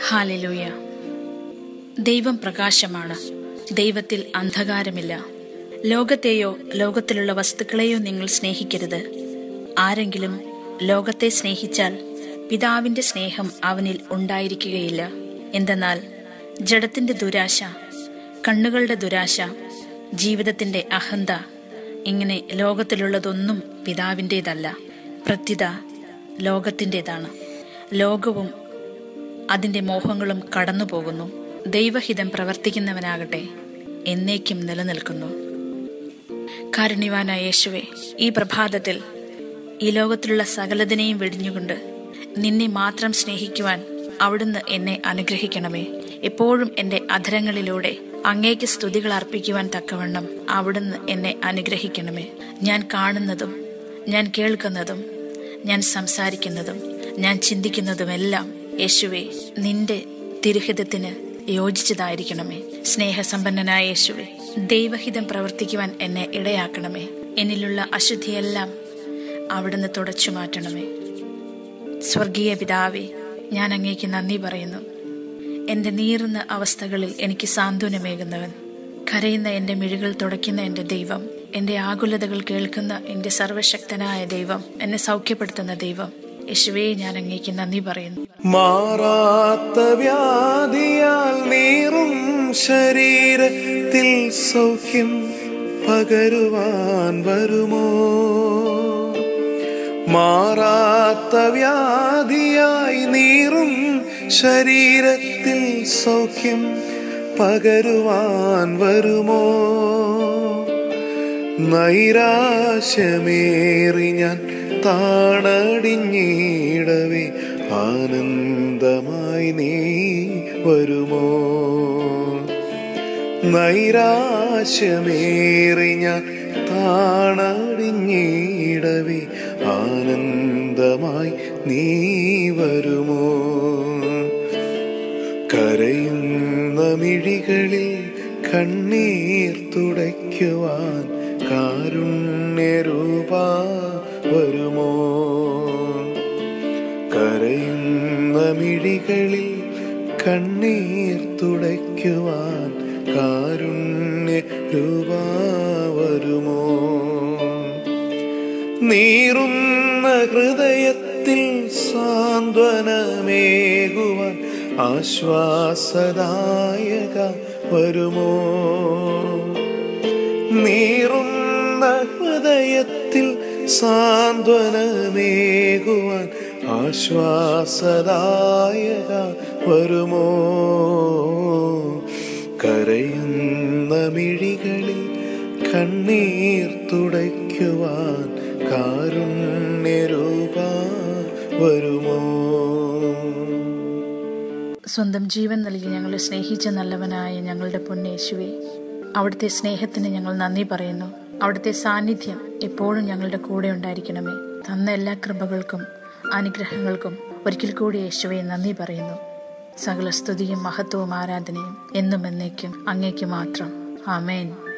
hallelujah ദൈവം പ്രകാശമാണ് ദൈവത്തിൽ അന്ധകാരമില്ല ലോകത്തെയോ ലോകത്തിലുള്ള വസ്തുക്കളെയോ നിങ്ങൾ സ്നേഹിക്കരുത് ആരെങ്കിലും ലോകത്തെ സ്നേഹിച്ചാൽ പിതാവിന്റെ സ്നേഹം അവനിൽ ഉണ്ടായിരിക്കുകയില്ല എന്തെന്നാൽ ജഡത്തിന്റെ ദുരാശ കണ്ണുകളുടെ ദുരാശ ജീവിതത്തിന്റെ അഹന്ത ഇങ്ങനെ ലോകത്തിലുള്ളതൊന്നും പിതാവിൻ്റെതല്ല പ്രത്യുത ലോകത്തിൻ്റെതാണ് ലോകവും അതിന്റെ മോഹങ്ങളും കടന്നു പോകുന്നു ദൈവഹിതം പ്രവർത്തിക്കുന്നവനാകട്ടെ എന്നേക്കും നിലനിൽക്കുന്നു കാരുണ്യവാനായ യേശുവെ ഈ പ്രഭാതത്തിൽ ഈ ലോകത്തിലുള്ള സകലതിനെയും വെടിഞ്ഞുകൊണ്ട് നിന്നെ മാത്രം സ്നേഹിക്കുവാൻ അവിടുന്ന് എന്നെ അനുഗ്രഹിക്കണമേ എപ്പോഴും എൻ്റെ അധരങ്ങളിലൂടെ അങ്ങേക്ക് സ്തുതികൾ അർപ്പിക്കുവാൻ തക്കവണ്ണം അവിടുന്ന് എന്നെ അനുഗ്രഹിക്കണമേ ഞാൻ കാണുന്നതും ഞാൻ കേൾക്കുന്നതും ഞാൻ സംസാരിക്കുന്നതും ഞാൻ ചിന്തിക്കുന്നതുമെല്ലാം യേശുവെ നിന്റെ തിരുഹിതത്തിന് യോജിച്ചതായിരിക്കണമേ സ്നേഹസമ്പന്നനായ യേശുവെ ദൈവഹിതം പ്രവർത്തിക്കുവാൻ എന്നെ ഇടയാക്കണമേ എന്നിലുള്ള അശുദ്ധിയെല്ലാം അവിടുന്ന് തുടച്ചു മാറ്റണമേ സ്വർഗീയ പിതാവേ ഞാൻ അങ്ങേക്ക് നന്ദി പറയുന്നു എന്റെ നീറുന്ന അവസ്ഥകളിൽ എനിക്ക് സാന്ത്വനമേകുന്നവൻ കരയുന്ന എന്റെ മിഴികൾ തുടയ്ക്കുന്ന എന്റെ ദൈവം എന്റെ ആകുലതകൾ കേൾക്കുന്ന എന്റെ സർവശക്തനായ ദൈവം എന്നെ സൗഖ്യപ്പെടുത്തുന്ന ദൈവം യേശുവേ ഞാൻ അങ്ങേക്ക് നന്ദി പറയുന്നു മാറാത്ത വ്യാധിയാൽ നീറും ശരീരത്തിൽ സൗഖ്യം പകരുവാൻ വരുമോ മാറാത്ത വ്യാധിയായി നീറും ശരീരത്തിൽ സൗഖ്യം പകരുവാൻ വരുമോ നൈരാശ്യമേറി ഞാൻ താണടിഞ്ഞിടവേ ആനന്ദമായി നീ വരുമോ നൈരാശ്യമേറി ഞാൻ താണടിഞ്ഞിടവേ ആനന്ദമായി നീ വരുമോ കരയുന്ന മിഴികളിൽ കണ്ണീർ തുടയ്ക്കുവാൻ കാരുണ്യരൂപ വരുമോ കരയുന്ന മിഴികളിൽ കണ്ണീർ തുടയ്ക്കുവാൻ കാരുണ്യരൂപ വരുമോ നീറുന്ന ഹൃദയത്തിൽ സാന്ത്വനമേകുവാൻ ആശ്വാസദായക വരുമോ നീറുന്ന ഹൃദയത്തിൽ സാന്ത്വനമേകുവാൻ ആശ്വാസദായക വരുമോ കരയുന്ന മിഴികളിൽ കണ്ണീർ തുടയ്ക്കുവാൻ കാരുണ്യരൂപ വരുമോ സ്വന്തം ജീവൻ നൽകി ഞങ്ങളെ സ്നേഹിച്ച നല്ലവനായ ഞങ്ങളുടെ പൊന്നേശുവെ അവിടുത്തെ സ്നേഹത്തിന് ഞങ്ങൾ നന്ദി പറയുന്നു അവിടുത്തെ സാന്നിധ്യം എപ്പോഴും ഞങ്ങളുടെ കൂടെ ഉണ്ടായിരിക്കണമേ തന്ന എല്ലാ കൃപകൾക്കും അനുഗ്രഹങ്ങൾക്കും ഒരിക്കൽ കൂടി യേശുവെ നന്ദി പറയുന്നു സകല സ്തുതിയും മഹത്വവും ആരാധനയും എന്നും എന്നേക്കും അങ്ങേക്ക് മാത്രം ആമേൻ